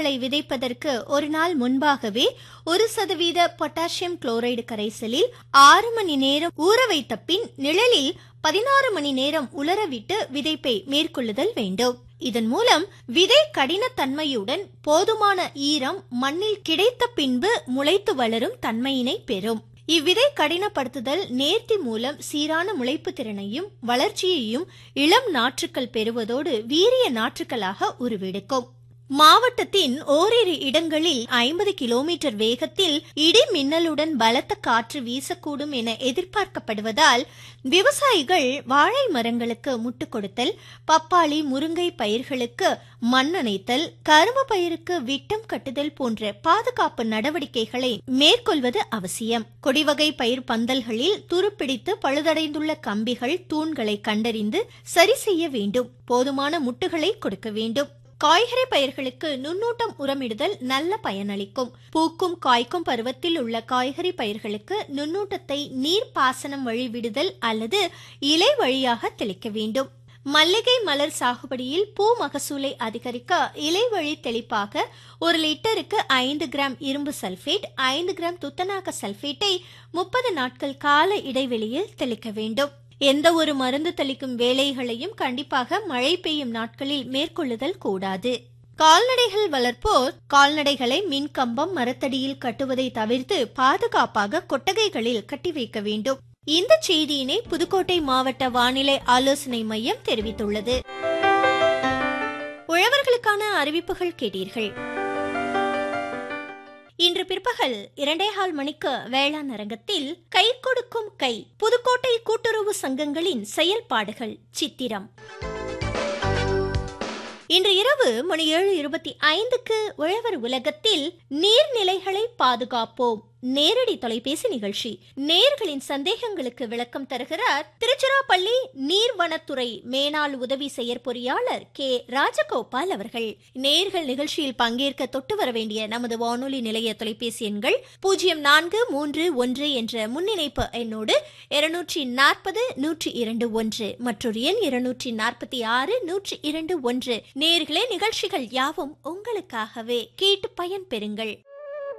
பயிர்களை விதைப்பதற்கு ஒரு நாள் முன்பாகவே ஒரு சதவீத பொட்டாசியம் குளோரைடு கரைசலில் ஆறு மணி நேரம் ஊற வைத்த பின் நிழலில் பதினாறு மணி நேரம் உலரவிட்டு விதைப்பை மேற்கொள்ளுதல் வேண்டும் இதன் மூலம் விதை கடினத்தன்மையுடன் போதுமான ஈரம் மண்ணில் கிடைத்த பின்பு முளைத்து வளரும் தன்மையினை பெறும் இவ்விதை கடினப்படுத்துதல் நேர்த்தி மூலம் சீரான முளைப்பு திறனையும் வளர்ச்சியையும் இளம் நாற்றுக்கள் பெறுவதோடு வீரிய நாற்றுக்களாக உருவெடுக்கும் மாவட்டத்தின் ஓரிரு இடங்களில் ஐம்பது கிலோமீட்டர் வேகத்தில் இடி மின்னலுடன் பலத்த காற்று வீசக்கூடும் என எதிர்பார்க்கப்படுவதால் விவசாயிகள் வாழை மரங்களுக்கு முட்டு கொடுத்தல் பப்பாளி முருங்கை பயிர்களுக்கு மண்ணணைத்தல் கரும்பு பயிருக்கு விட்டம் கட்டுதல் போன்ற பாதுகாப்பு நடவடிக்கைகளை மேற்கொள்வது அவசியம் கொடிவகை பயிர் பந்தல்களில் துருப்பிடித்து பழுதடைந்துள்ள கம்பிகள் தூண்களை கண்டறிந்து சரி செய்ய வேண்டும் போதுமான முட்டுகளை கொடுக்க வேண்டும் காய்கறி பயிர்களுக்கு நுண்ணூட்டம் உரமிடுதல் நல்ல பயனளிக்கும் பூக்கும் காய்க்கும் பருவத்தில் உள்ள காய்கறி பயிர்களுக்கு நுண்ணூட்டத்தை நீர் பாசனம் வழி விடுதல் அல்லது இலை வழியாக தெளிக்க வேண்டும் மல்லிகை மலர் சாகுபடியில் பூ மகசூலை அதிகரிக்க இலை வழி தெளிப்பாக ஒரு லிட்டருக்கு ஐந்து கிராம் இரும்பு சல்பேட் ஐந்து கிராம் துத்தநாக சல்பேட்டை முப்பது நாட்கள் கால இடைவெளியில் தெளிக்க வேண்டும் எந்த ஒரு மருந்து தெளிக்கும் வேலைகளையும் கண்டிப்பாக மழை பெய்யும் நாட்களில் மேற்கொள்ளுதல் கூடாது கால்நடைகள் வளர்ப்போர் கால்நடைகளை மின் கம்பம் மரத்தடியில் கட்டுவதை தவிர்த்து பாதுகாப்பாக கொட்டகைகளில் கட்டி வைக்க வேண்டும் இந்த செய்தியினை புதுக்கோட்டை மாவட்ட வானிலை ஆலோசனை மையம் தெரிவித்துள்ளது உழவர்களுக்கான அறிவிப்புகள் கேட்டீர்கள் இன்று பிற்பகல் இரண்டேகால் மணிக்கு வேளாண் அரங்கத்தில் கை கொடுக்கும் கை புதுக்கோட்டை கூட்டுறவு சங்கங்களின் செயல்பாடுகள் சித்திரம் இன்று இரவு மணி ஏழு இருபத்தி ஐந்துக்கு உழவர் உலகத்தில் நீர்நிலைகளை பாதுகாப்போம் நேரடி தொலைபேசி நிகழ்ச்சி நேர்களின் சந்தேகங்களுக்கு விளக்கம் தருகிறார் திருச்சிராப்பள்ளி நீர்வனத்துறை மேனாள் உதவி செயற்பொறியாளர் கே ராஜகோபால் அவர்கள் நேர்கள் நிகழ்ச்சியில் பங்கேற்க தொட்டு வர வேண்டிய நமது வானொலி நிலைய தொலைபேசி எண்கள் பூஜ்ஜியம் நான்கு மூன்று ஒன்று என்ற முன்னிணைப்பு எண்ணோடு இருநூற்றி நாற்பது நூற்றி இரண்டு ஒன்று மற்றொரு எண் இருநூற்றி நாற்பத்தி ஆறு நூற்றி இரண்டு ஒன்று நேர்களே நிகழ்ச்சிகள் யாவும் உங்களுக்காகவே கேட்டு பயன் பெறுங்கள்